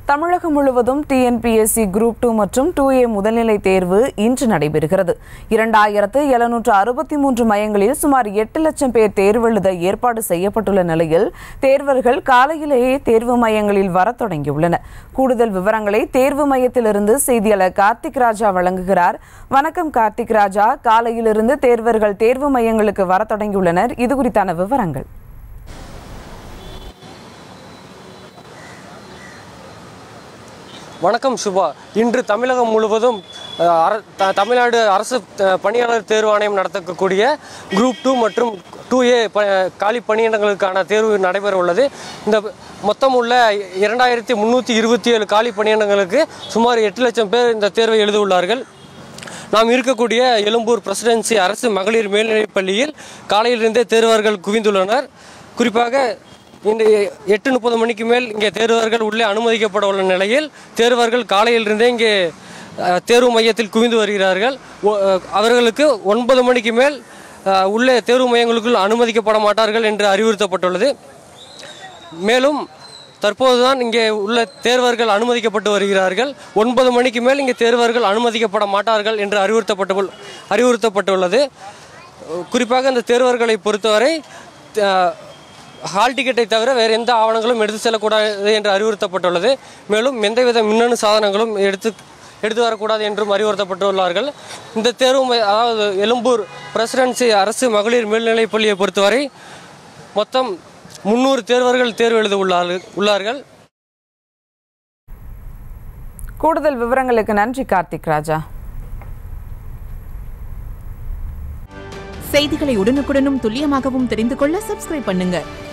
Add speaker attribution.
Speaker 1: தமிழகம் முழுவதும் TNPSC group two மற்றும் two A முதல்நிலை தேர்வு இன்று நடைபெறுகிறது இரண்டாயிரத்து எழுநூற்று அறுபத்தி மூன்று மையங்களில் சுமார் எட்டு லட்சம் பேர் தேர்வு எழுத ஏற்பாடு செய்யப்பட்டுள்ள நிலையில் தேர்வர்கள் காலையிலேயே தேர்வு மையங்களில் வரத் தொடங்கியுள்ளனர் கூடுதல் விவரங்களை தேர்வு மையத்திலிருந்து செய்தியாளர் கார்த்திக் ராஜா வழங்குகிறார் வணக்கம் கார்த்திக் ராஜா காலையிலிருந்து தேர்வர்கள் தேர்வு மையங்களுக்கு வரத் தொடங்கியுள்ளனர் இது குறித்தான விவரங்கள்
Speaker 2: வணக்கம் சுபா இன்று தமிழகம் முழுவதும் அஹ், அர- த- தமிழ்நாடு அரசு அஹ், பணியாளர் தேர்வு ஆணையம் நடத்தக்கூடிய குரூப் டூ மற்றும் டூ ஏ ப காலி பணியிடங்களுக்கான தேர்வு நடைபெற உள்ளது இந்த மொத்தம் உள்ள இரண்டாயிரத்தி முந்நூற்றி இருபத்தி ஏழு காலி பணியிடங்களுக்கு சுமார் எட்டு லட்சம் பேர் இந்த தேர்வை எழுதியுள்ளார்கள் நாம் இருக்கக்கூடிய எழும்பூர் பிரசிடென்சி அரசு மகளிர் மேல்நிலைப் பள்ளியில் காலையிலிருந்தே தேர்வர்கள் குவிந்துள்ளனர் குறிப்பாக இன்று எட்டு முப்பது மணிக்கு மேல் இங்கே தேர்வர்கள் உள்ளே அனுமதிக்கப்பட உள்ள நிலையில் தேர்வர்கள் காலையிலிருந்தே இங்கே அஹ், தேர்வு மையத்தில் குவிந்து வருகிறார்கள் ஒ- அஹ், அவர்களுக்கு ஒன்பது மணிக்கு மேல் அஹ், உள்ளே தேர்வு மையங்களுக்குள் அனுமதிக்கப்பட மாட்டார்கள் என்று அறிவுறுத்தப்பட்டுள்ளது மேலும் தற்போதுதான் இங்கே உள்ள தேர்வர்கள் அனுமதிக்கப்பட்டு வருகிறார்கள் ஒன்பது மணிக்கு மேல் இங்கே தேர்வர்கள் அனுமதிக்கப்பட மாட்டார்கள் என்று அறிவுறுத்தப்பட்டு அறிவுறுத்தப்பட்டுள்ளது குறிப்பாக இந்த தேர்வர்களை பொறுத்தவரை அஹ், ஹால் டிக்கெட்டை தவிர வேறு எந்த ஆவணங்களும் எடுத்து செல்லக்கூடாது என்று அறிவுறுத்தப்பட்டுள்ளது மேலும் எந்தவித மின்னணு சாதனங்களும் எடுத்து எடுத்து வரக்கூடாது என்றும் அறிவுறுத்தப்பட்டுள்ளார்கள் இந்த தேர்வு மை- அதாவது எழும்பூர் பிரசிடென்சி அரசு மகளிர் மேல்நிலைப் பள்ளியை பொறுத்தவரை மொத்தம் முன்னூறு தேர்வர்கள் தேர்வு எழுத உள்ளார்கள் உள்ளார்கள்
Speaker 1: கூடுதல் விவரங்களுக்கு நன்றி கார்த்திக் ராஜா
Speaker 3: செய்திகளை உடனுக்குடனும் துல்லியமாகவும் தெரிந்து கொள்ள சப்ஸ்கிரைப் பண்ணுங்க